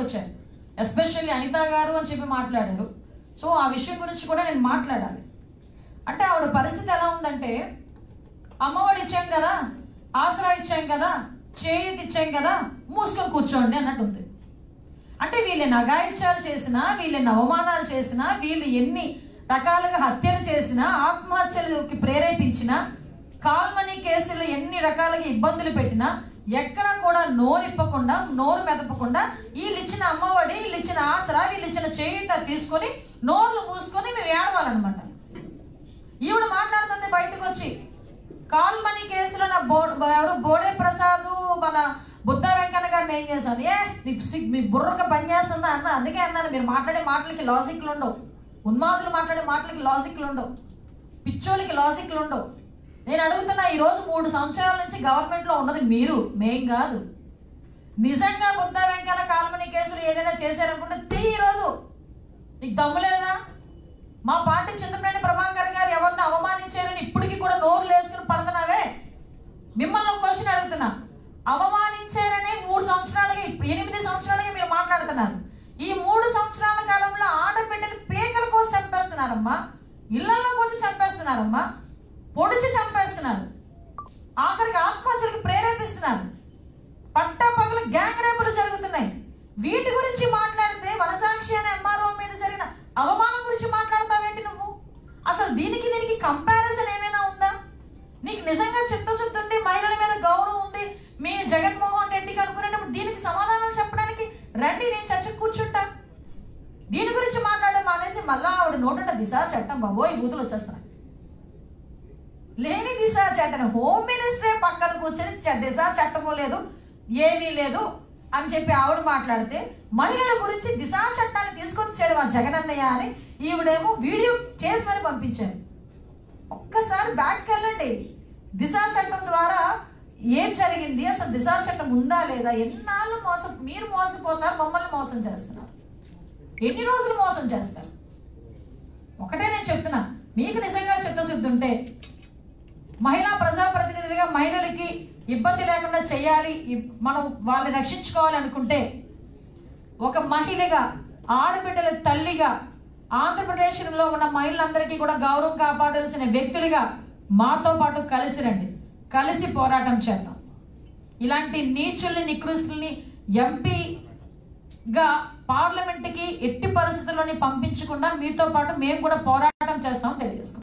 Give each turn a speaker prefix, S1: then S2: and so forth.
S1: వచ్చారు ఎస్పెషల్లీ అనిత గారు అని చెప్పి మాట్లాడారు సో ఆ విషయం గురించి కూడా నేను మాట్లాడాలి అంటే ఆవిడ పరిస్థితి ఎలా ఉందంటే అమ్మఒడి ఇచ్చాం కదా ఆసరా ఇచ్చాం కదా చేయూతి ఇచ్చాం కదా మూసుకొని కూర్చోండి అన్నట్టు ఉంది అంటే వీళ్ళని అగాయిత్యాలు చేసినా వీళ్ళని అవమానాలు చేసినా వీళ్ళు ఎన్ని రకాలుగా హత్యలు చేసినా ఆత్మహత్యలకి ప్రేరేపించినా కాల్మనీ కేసులు ఎన్ని రకాలుగా ఇబ్బందులు పెట్టినా ఎక్కడ కూడా నోరిప్పకుండా నోరు మెదపకుండా వీళ్ళు ఇచ్చిన అమ్మఒడి వీళ్ళు ఇచ్చిన ఆసరా వీళ్ళు ఇచ్చిన చేయూత తీసుకొని నోర్లు మూసుకొని మేము ఏడవాలన్నమాట ఈవిడ మాట్లాడుతుంది బయటకు వచ్చి కాల్మనీ కేసులో నా బో ఎవరు బోడే ప్రసాద్ మన బుద్ధ వెంకన్న గారిని ఏం చేశాను ఏ నీకు సిగ్ మీ బుర్రక పని చేస్తుందా అన్న అందుకే అన్నాను మీరు మాట్లాడే మాటలకి లాజిక్లు ఉండవు ఉన్మాదులు మాట్లాడే మాటలకి లాజిక్లు ఉండవు పిచ్చోళ్ళకి లాజిక్లు ఉండవు నేను అడుగుతున్నా ఈ రోజు మూడు సంవత్సరాల నుంచి గవర్నమెంట్లో ఉన్నది మీరు మేం కాదు నిజంగా బుద్ధ వెంకన్న కాల్మనీ కేసులు ఏదైనా చేశారనుకుంటే తీ ఈ రోజు నీకు దమ్ము లేదా మా పార్టీ చింతమనేని ప్రభాకర్ గారు ఎవరిని అవమానించారని ఇప్పటికీ కూడా నోరు లేసుకుని పడుతున్నావే మిమ్మల్ని ఒక క్వశ్చన్ అడుగుతున్నా అవమానించారని మూడు సంవత్సరాలుగా ఇప్పుడు ఎనిమిది సంవత్సరాలుగా మీరు మాట్లాడుతున్నారు ఈ మూడు సంవత్సరాల కాలంలో ఆడబిడ్డలు పేకల కోసం చంపేస్తున్నారమ్మా ఇళ్లలోకి వచ్చి చంపేస్తున్నారమ్మా పొడిచి చంపేస్తున్నారు ఆఖరికి ఆత్మహత్యలకు ప్రేరేపిస్తున్నారు పట్టా పగల గ్యాంగ్ రేపులు జరుగుతున్నాయి వీటి గురించి మాట్లాడితే వనసాక్షి అనే ఎంఆర్ఓ మీద జరిగిన అవమానం గురించి మాట్లాడతావేంటి నువ్వు అసలు దీనికి దీనికి కంపారిజన్ ఏమైనా ఉందా నీకు నిజంగా చిత్తశుద్ధి ఉండి మహిళల మీద గౌరవం ఉంది మీ జగన్మోహన్ రెడ్డికి అనుకునేటప్పుడు దీనికి సమాధానాలు చెప్పడానికి రండి నేను చర్చ కూర్చుంటా దీని గురించి మాట్లాడడం మానేసి మళ్ళా ఆవిడ నోటంట దిశ చట్టం బాబోయ్ బూతులు వచ్చేస్తున్నాయి లేని దిశ చట్టం హోమ్ మినిస్టరే పక్కన కూర్చొని చ- దిశ చట్టము లేదు ఏమీ లేదు అని చెప్పి ఆవిడ మాట్లాడితే మహిళల గురించి దిశ చట్టాన్ని తీసుకొచ్చాడు మా జగనన్నయ్య అని ఈవిడేమో వీడియో చేసి మరి పంపించారు ఒక్కసారి బ్యాక్ వెళ్ళండి దిశ చట్టం ద్వారా ఏం జరిగింది అసలు దిశ చట్టం ఉందా లేదా ఎన్నాళ్ళు మోసం మీరు మోసపోతారు మమ్మల్ని మోసం చేస్తున్నారు ఎన్ని రోజులు మోసం చేస్తారు ఒకటే నేను చెప్తున్నా మీకు నిజంగా చిత్తశుద్ధి ఉంటే మహిళా ప్రజాప్రతినిధులుగా మహిళలకి ఇబ్బంది లేకుండా చేయాలి ఇ- మనం వాళ్ళని రక్షించుకోవాలి అనుకుంటే ఒక మహిళగా ఆడబిడ్డల తల్లిగా ఆంధ్రప్రదేశ్లో ఉన్న మహిళలందరికీ కూడా గౌరవం కాపాడాల్సిన వ్యక్తులుగా మాతో పాటు కలిసి రండి కలిసి పోరాటం చేద్దాం ఇలాంటి నీచుల్ని నికృష్టుల్ని ఎంపీగా పార్లమెంట్కి ఎట్టి పరిస్థితుల్లోని పంపించకుండా మీతో పాటు మేము కూడా పోరాటం చేస్తామని తెలియజేసుకుంటాం